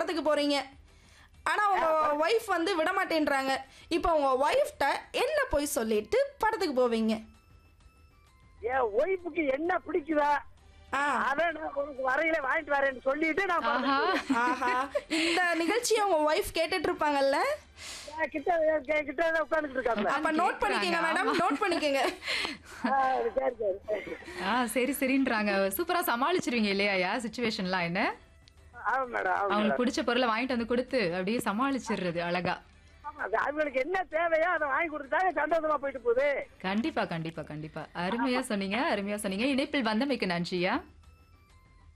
படத்துக்கு போறீங்க ஆனா உங்க ஒய்ஃப் வந்து விட மாட்டேன்றாங்க இப்போ உங்க ஒய்ஃப்ட்ட என்ன போய் சொல்லிட்டு படத்துக்கு போவீங்க என் ஒய்ஃபுக்கு என்ன பிடிக்குதா ஆ அதை நான் உனக்கு வரையில வாங்கிட்டு வரேன்னு சொல்லிட்டு நான் ஆஹா படத்துக்கு போவேன். ஆஹா இந்த நிகழ்ச்சியை உங்க ஒய்ஃப் கேட்டுட்டு இருப்பாங்கல்ல என் கிட்ட என் கிட்ட உட்காந்துட்டு இருக்காங்க அப்ப நோட் பண்ணிக்கங்க மேடம் நோட் பண்ணிக்கங்க சரி சரி ஆ சரி சரின்றாங்க சூப்பரா சமாளிச்சிருவீங்க இல்லையா சுச்சுவேஷன்லாம் என்ன ஆமா மேடம் ஆமா அவங்களுக்கு மேடம் பிடிச்ச பொருளை வாங்கிட்டு வந்து கொடுத்து அப்படியே சமாளிச்சிடுறது அழகா ஆமா, அது அவங்களுக்கு என்ன தேவையோ அதை வாங்கி கொடுத்தாங்க சந்தோஷமா போயிட்டு போகுது கண்டிப்பா கண்டிப்பா கண்டிப்பா அருமையா சொன்னீங்க அருமையா சொன்னீங்க இணைப்பில் வந்தமைக்கு நன்றியா